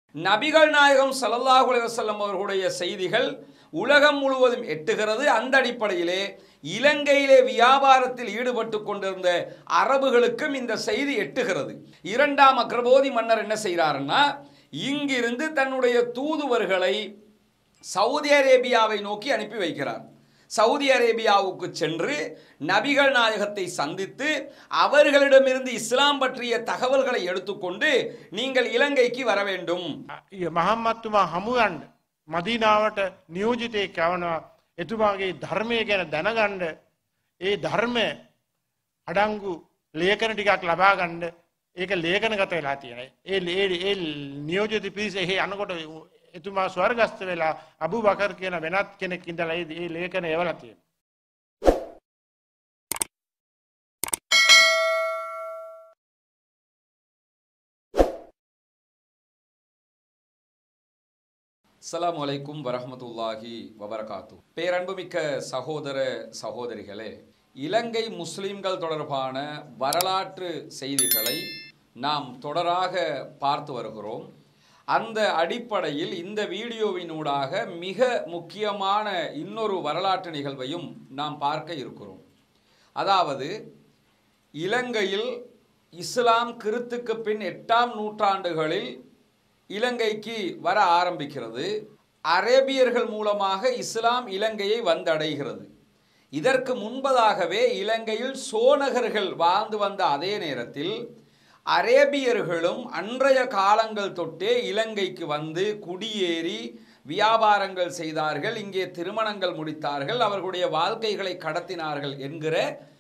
நபிகள் நாயகம் ஸல்லல்லாஹு அலைஹி வஸல்லம் அவர்களுடைய செய்திகள் உலகம் முழுவதும் எட்டுகிறது அந்த அடிப்படையிலே இலங்கையிலே வியாபாரத்தில் ஈடுபட்டு கொண்டிருந்த அரபுகளுக்கும் இந்த செய்தி எட்டுகிறது இரண்டாம் அக்ரபோதி மன்னர் என்ன செய்கிறாருன்னா இங்கிருந்து தன்னுடைய தூதுவர்களை சவுதி அரேபியாவை நோக்கி அனுப்பி வைக்கிறார் சவுதி அரேபியாவுக்கு சென்று நபிகள் நாயகத்தை சந்தித்து அவர்களிடமிருந்து இஸ்லாம் பற்றிய தகவல்களை எடுத்துக்கொண்டு நீங்கள் இலங்கைக்கு வர வேண்டும் මහම්මත්තුමා හමුගණ්ඩ මදීනාවට නියෝජිතය කැවනවා එතුමාගේ ධර්මය ගැන දැනගණ්ඩ ඒ ධර්මය අඩංගු ලේකන ටිකක් ලබා ගණ්ඩ ඒක ලේකන ගත වෙලා තියෙන ඒ ඒ- ඒ නියෝජති පිරිස එහි අනකොට එතුමා ස්වර්ගස්ත වෙලා අබු බකර කියන වෙනත් කෙනෙක් ඉඳලා ඒ- ඒ ලේකන එවලා තියෙන அஸ்ஸலாமு அலைக்கும் வரஹ்மத்துல்லாஹி வபரகாத்து பேரன்புமிக்க சகோதர சகோதரிகளே இலங்கை முஸ்லிம்கள் தொடர்பான வரலாற்று செய்திகளை நாம் தொடராக பார்த்து வருகிறோம் அந்த அடிப்படையில் இந்த வீடியோவினூடாக மிக முக்கியமான இன்னொரு வரலாற்று நிகழ்வையும் நாம் பார்க்க இருக்கிறோம் அதாவது இலங்கையில் இஸ்லாம் கிறித்துக்கு பின் எட்டாம் நூற்றாண்டுகளில் இலங்கைக்கு வர ஆரம்பிக்கிறது அரேபியர்கள் மூலமாக இஸ்லாம் இலங்கையை வந்தடைகிறது இதற்கு முன்பதாகவே இலங்கையில் சோனகர்கள் வாழ்ந்து வந்த அதே நேரத்தில் அரேபியர்களும் அன்றைய காலங்கள் தொட்டே இலங்கைக்கு வந்து குடியேறி வியாபாரங்கள் செய்தார்கள் இங்கே திருமணங்கள் முடித்தார்கள் அவர்களுடைய வாழ்க்கைகளை கடத்தினார்கள் என்கிற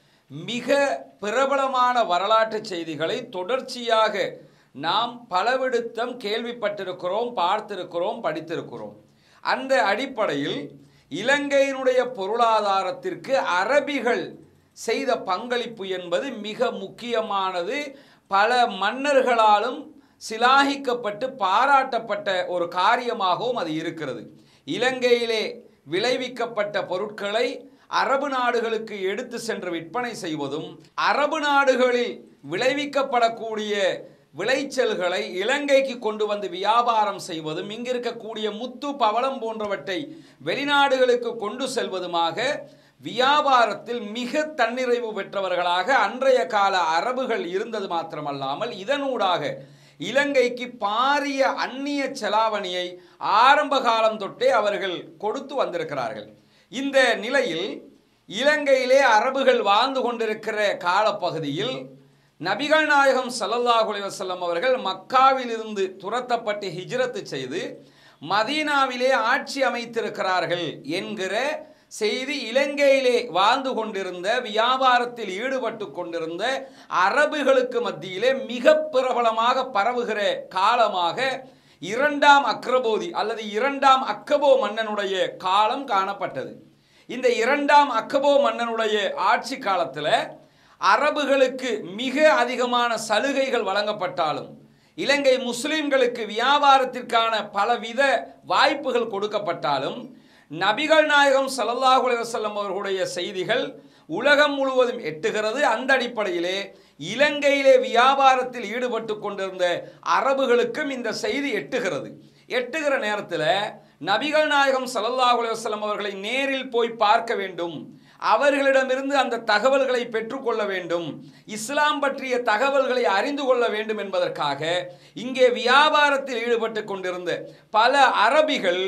மிக பிரபலமான வரலாற்று செய்திகளை தொடர்ச்சியாக நாம் பலவிடுத்தம் கேள்விப்பட்டிருக்கிறோம் பார்த்திருக்கிறோம் படித்திருக்கிறோம் அந்த அடிப்படையில் இலங்கையினுடைய பொருளாதாரத்திற்கு அரபிகள் செய்த பங்களிப்பு என்பது மிக முக்கியமானது பல மன்னர்களாலும் சிலாகிக்கப்பட்டு பாராட்டப்பட்ட ஒரு காரியமாகவும் அது இருக்கிறது இலங்கையிலே விளைவிக்கப்பட்ட பொருட்களை அரபு நாடுகளுக்கு எடுத்து சென்று விற்பனை செய்வதும் அரபு நாடுகளில் விளைவிக்கப்படக்கூடிய விளைச்சல்களை இலங்கைக்கு கொண்டு வந்து வியாபாரம் செய்வதும் இங்கு இருக்கக்கூடிய முத்து பவளம் போன்றவற்றை வெளிநாடுகளுக்கு கொண்டு செல்வதுமாக வியாபாரத்தில் மிக தன்னிறைவு பெற்றவர்களாக அன்றைய கால அரபுகள் இருந்தது மாத்திரமல்லாமல் இதனூடாக இலங்கைக்கு பாரிய அந்நிய செலாவணியை ஆரம்ப காலம் தொட்டே அவர்கள் கொடுத்து வந்திருக்கிறார்கள் இந்த நிலையில் இலங்கையிலே அரபுகள் வாழ்ந்து கொண்டிருக்கிற காலப்பகுதியில் நபிகள் நாயகம் ஸல்லல்லாஹு அலைஹி வஸல்லம் அவர்கள் மக்காவிலிருந்து துரத்தப்பட்டு ஹிஜ்ரத்து செய்து மதீனாவிலே ஆட்சி அமைத்திருக்கிறார்கள் என்கிற செய்தி இலங்கையிலே வாழ்ந்து கொண்டிருந்த வியாபாரத்தில் ஈடுபட்டு கொண்டிருந்த அரபுகளுக்கு மத்தியிலே மிக பிரபலமாக பரவுகிற காலமாக இரண்டாம் அக்ரபோதி அல்லது இரண்டாம் அக்கபோ மன்னனுடைய காலம் காணப்பட்டது இந்த இரண்டாம் அக்கபோ மன்னனுடைய ஆட்சி காலத்தில் அரபுகளுக்கு மிக அதிகமான சலுகைகள் வழங்கப்பட்டாலும் இலங்கை முஸ்லிம்களுக்கு வியாபாரத்திற்கான பலவித வாய்ப்புகள் கொடுக்கப்பட்டாலும் நபிகள் நாயகம் ஸல்லல்லாஹு அலைஹி வஸல்லம் அவர்களுடைய செய்திகள் உலகம் முழுவதும் எட்டுகிறது அந்த அடிப்படையிலே இலங்கையிலே வியாபாரத்தில் ஈடுபட்டு கொண்டிருந்த அரபுகளுக்கும் இந்த செய்தி எட்டுகிறது எட்டுகிற நேரத்தில் நபிகள் நாயகம் ஸல்லல்லாஹு அலைஹி வஸல்லம் அவர்களை நேரில் போய் பார்க்க வேண்டும் அவர்களிடமிருந்து அந்த தகவல்களை பெற்றுக்கொள்ள வேண்டும் இஸ்லாம் பற்றிய தகவல்களை அறிந்து கொள்ள வேண்டும் என்பதற்காக இங்கே வியாபாரத்தில் ஈடுபட்டு கொண்டிருந்த பல அரபிகள்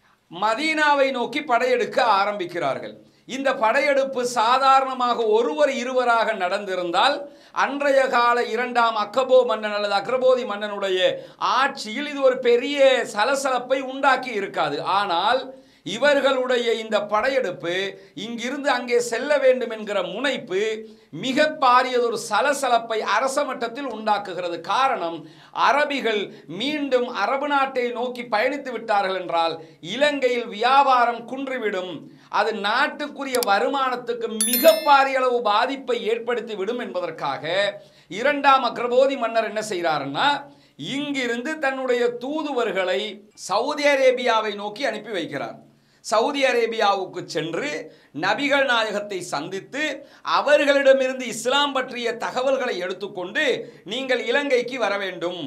மதீனாவை நோக்கி படையெடுக்க ஆரம்பிக்கிறார்கள் இந்த படையெடுப்பு சாதாரணமாக ஒருவர் இருவராக நடந்திருந்தால் அன்றைய கால இரண்டாம் அக்கபோ மன்னன் அல்லது அக்ரபோதி மன்னனுடைய ஆட்சியில் இது ஒரு பெரிய சலசலப்பை உண்டாக்கி இருக்காது ஆனால் இவர்களுடைய இந்த படையெடுப்பு இங்கிருந்து அங்கே செல்ல வேண்டும் என்கிற முனைப்பு மிக பாரியதொரு சலசலப்பை அரச மட்டத்தில் உண்டாக்குகிறது காரணம் அரபிகள் மீண்டும் அரபு நாட்டை நோக்கி பயணித்து விட்டார்கள் என்றால் இலங்கையில் வியாபாரம் குன்றிவிடும் அது நாட்டுக்குரிய வருமானத்துக்கு மிக பாரிய அளவு பாதிப்பை ஏற்படுத்தி விடும் என்பதற்காக இரண்டாம் அக்ரபோதி மன்னர் என்ன செய்கிறாருன்னா இங்கிருந்து தன்னுடைய தூதுவர்களை சவுதி அரேபியாவை நோக்கி அனுப்பி வைக்கிறார் சவுதி அரேபியாவுக்கு சென்று நபிகள் நாயகத்தை சந்தித்து அவர்களிடமிருந்து இஸ்லாம் பற்றிய தகவல்களை எடுத்துக்கொண்டு நீங்கள் இலங்கைக்கு வர வேண்டும்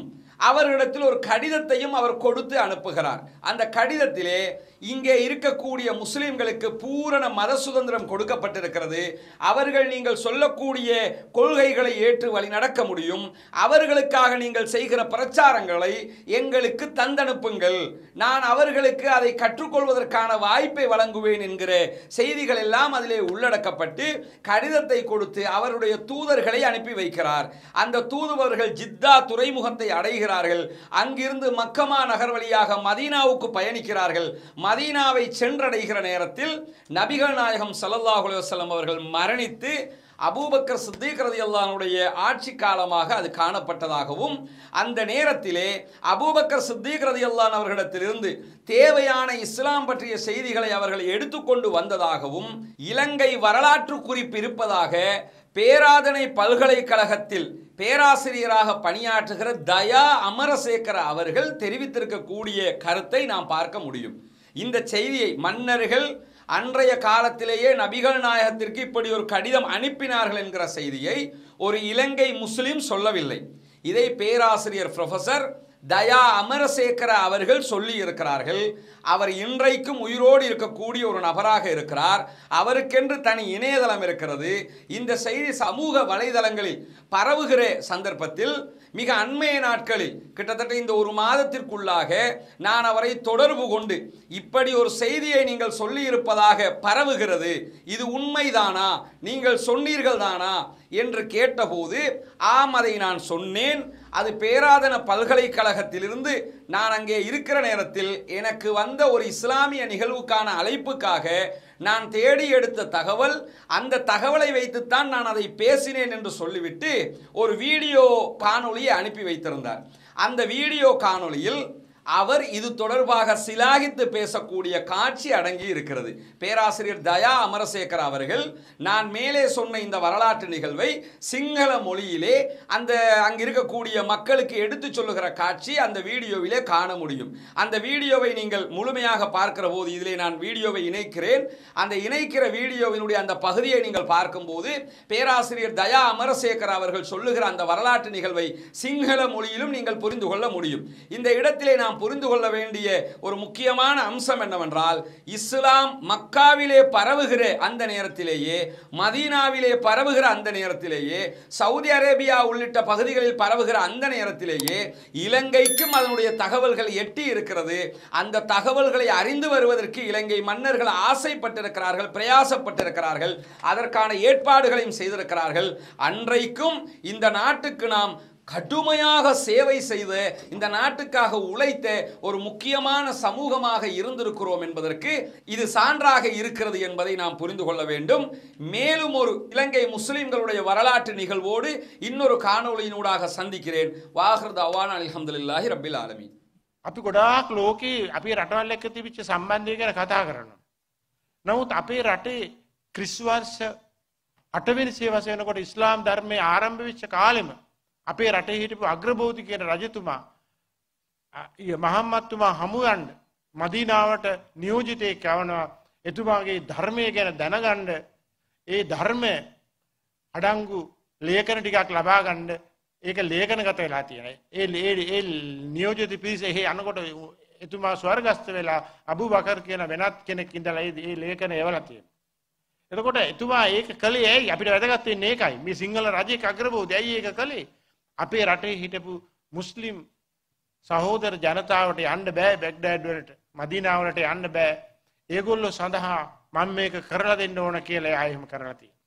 அவர்களிடத்தில் ஒரு கடிதத்தையும் அவர் கொடுத்து அனுப்புகிறார் அந்த கடிதத்திலே இங்கே இருக்கக்கூடிய முஸ்லிம்களுக்கு பூரண மத சுதந்திரம் கொடுக்கப்பட்டிருக்கிறது அவர்கள் நீங்கள் சொல்லக்கூடிய கொள்கைகளை ஏற்று வழி நடக்க முடியும் அவர்களுக்காக நீங்கள் செய்கிற பிரச்சாரங்களை எங்களுக்கு தந்தனுப்புங்கள் நான் அவர்களுக்கு அதை கற்றுக்கொள்வதற்கான வாய்ப்பை வழங்குவேன் என்கிற செய்திகள் எல்லாம் அதிலே உள்ளடக்கப்பட்டு கடிதத்தை கொடுத்து அவருடைய தூதர்களை அனுப்பி வைக்கிறார் அந்த தூதுவர்கள் ஜித்தா துறைமுகத்தை அடைகிறார்கள் அங்கிருந்து மக்கமா நகர் வழியாக மதீனாவுக்கு பயணிக்கிறார்கள் மதீனாவை சென்றடைகிற நேரத்தில் நபிகள் நாயகம் ஸல்லல்லாஹு அலைஹி வஸல்லம் அவர்கள் மரணித்து அபூபக்கர் சித்திக் ரதியல்லானுடைய ஆட்சி காலமாக அது காணப்பட்டதாகவும் அந்த நேரத்திலே அபூபக்கர் சித்திக் ரதியல்லான் அவர்களிடத்திலிருந்து தேவையான இஸ்லாம் பற்றிய செய்திகளை அவர்கள் எடுத்துக்கொண்டு வந்ததாகவும் இலங்கை வரலாற்று குறிப்பு இருப்பதாக பேராதனை பல்கலைக்கழகத்தில் பேராசிரியராக பணியாற்றுகிற தயா அமரசேகர அவர்கள் தெரிவித்திருக்கக்கூடிய கருத்தை நாம் பார்க்க முடியும் இந்த செய்தியை மன்னர்கள் அன்றைய காலத்திலேயே நபிகள் நாயகத்திற்கு இப்படி ஒரு கடிதம் அனுப்பினார்கள் என்கிற செய்தியை ஒரு இலங்கை முஸ்லிம் சொல்லவில்லை இதை பேராசிரியர் ப்ரொஃபசர் தயா அமரசேகர அவர்கள் சொல்லி இருக்கிறார்கள் அவர் இன்றைக்கும் உயிரோடு இருக்கக்கூடிய ஒரு நபராக இருக்கிறார் அவருக்கென்று தனி இணையதளம் இருக்கிறது இந்த செய்தி சமூக வலைதளங்களில் பரவுகிற சந்தர்ப்பத்தில் மிக அண்மைய நாட்களில் கிட்டத்தட்ட இந்த ஒரு மாதத்திற்குள்ளாக நான் அவரை தொடர்பு கொண்டு இப்படி ஒரு செய்தியை நீங்கள் சொல்லி இருப்பதாக பரவுகிறது இது உண்மைதானா நீங்கள் சொன்னீர்கள் தானா என்று கேட்டபோது ஆம் அதை நான் சொன்னேன் அது பேராதன பல்கலைக்கழகத்திலிருந்து நான் அங்கே இருக்கிற நேரத்தில் எனக்கு வந்த ஒரு இஸ்லாமிய நிகழ்வுக்கான அழைப்புக்காக நான் தேடி எடுத்த தகவல் அந்த தகவலை வைத்துத்தான் நான் அதை பேசினேன் என்று சொல்லிவிட்டு ஒரு வீடியோ காணொளியை அனுப்பி வைத்திருந்தார் அந்த வீடியோ காணொளியில் அவர் இது தொடர்பாக சிலாகித்து பேசக்கூடிய காட்சி அடங்கி இருக்கிறது பேராசிரியர் தயா அமரசேகர் அவர்கள் நான் மேலே சொன்ன இந்த வரலாற்று நிகழ்வை சிங்கள மொழியிலே அந்த அங்க இருக்கக்கூடிய மக்களுக்கு எடுத்து சொல்லுகிற காட்சி அந்த வீடியோவிலே காண முடியும் அந்த வீடியோவை நீங்கள் முழுமையாக பார்க்கிற போது இதிலே நான் வீடியோவை இணைக்கிறேன் அந்த இணைக்கிற வீடியோவினுடைய அந்த பகுதியை நீங்கள் பார்க்கும்போது பேராசிரியர் தயா அமரசேகர் அவர்கள் சொல்லுகிற அந்த வரலாற்று நிகழ்வை சிங்கள மொழியிலும் நீங்கள் புரிந்து கொள்ள முடியும் இந்த இடத்திலே நாம் புரிந்து கொள்ள வேண்டிய ஒரு முக்கியமான அம்சம் என்னவென்றால் இஸ்லாம் மக்காவிலே பரவுகிற அந்த நேரத்திலேயே மதீனாவிலே பரவுகிற அந்த நேரத்திலேயே சவுதி அரேபியா உள்ளிட்ட பகுதிகளில் பரவுகிற அந்த நேரத்திலேயே இலங்கைக்கும் அதனுடைய தகவல்கள் எட்டி இருக்கிறது அந்த தகவல்களை அறிந்து வருவதற்கு இலங்கை மன்னர்கள் ஆசைப்பட்டிருக்கிறார்கள் பிரயாசப்பட்டிருக்கிறார்கள் அதற்கான ஏற்பாடுகளையும் செய்திருக்கிறார்கள் அன்றைக்கும் இந்த நாட்டுக்கு நாம் கடுமையாக சேவை செய்து இந்த நாட்டுக்காக உழைத்த ஒரு முக்கியமான சமூகமாக இருந்திருக்கிறோம் என்பதற்கு இது சான்றாக இருக்கிறது என்பதை நாம் புரிந்து கொள்ள வேண்டும் மேலும் ஒரு இலங்கை முஸ்லிம்களுடைய வரலாற்று நிகழ்வோடு இன்னொரு காணொளியினூடாக சந்திக்கிறேன் வாஹர் அவான் அல்ஹம்துலில்லாஹி ரபில் ஆலமீன் අපි ගොඩාක් ලෝකයේ අපි රටවල් එක්ක තිබිච්ච සම්බන්ධය ගැන කතා කරනවා. නමුත් අපේ රටේ ක්‍රිස්වර්ෂ අටවෙනි සේවසයනකොට ඉස්ලාම් ධර්මය ආරම්භ වෙච්ච කාලෙම අපේ රටේ හිටපු අග්‍රබෝධි කියන රජතුමා මහම්මත්තුමා හමුුවන්ඩ මදීනාවට නියෝජිතයෙක් යවනවා එතුමාගේ ධර්මය ගැන දැනගණ්ඩ ඒ ධර්මය අඩංගු ලේකන ටිකක් ලබාගණ්ඩ ඒක ලේකන ගත වෙලා තියෙන ඒ ඒ නියෝජති පිරිස එහි අනකොට එතුමා ස්වර්ගස්ත වෙලා අබු බකර් කියන වෙනත් කෙනෙක් ඉඳලා ඒ ලේකන එවලා තියෙන. එතකොට එතුමා ඒක කළේ ඇයි අපිට වැදගත් වෙන්නේ ඒකයි. මේ සිංහල රජයේ අග්‍රබෝධය ඇයි ඒක කළේ? අපේ රටේ හිටපු මුස්ලිම් සහෝදර ජනතාවට යන්න බෑ බැග්ඩෑඩ් වලට මදීනාවලට යන්න බෑ. ඒගොල්ලෝ සඳහා මම මේක කරලා දෙන්න ඕන කියලා එයා එහෙම කරලා තියෙනවා.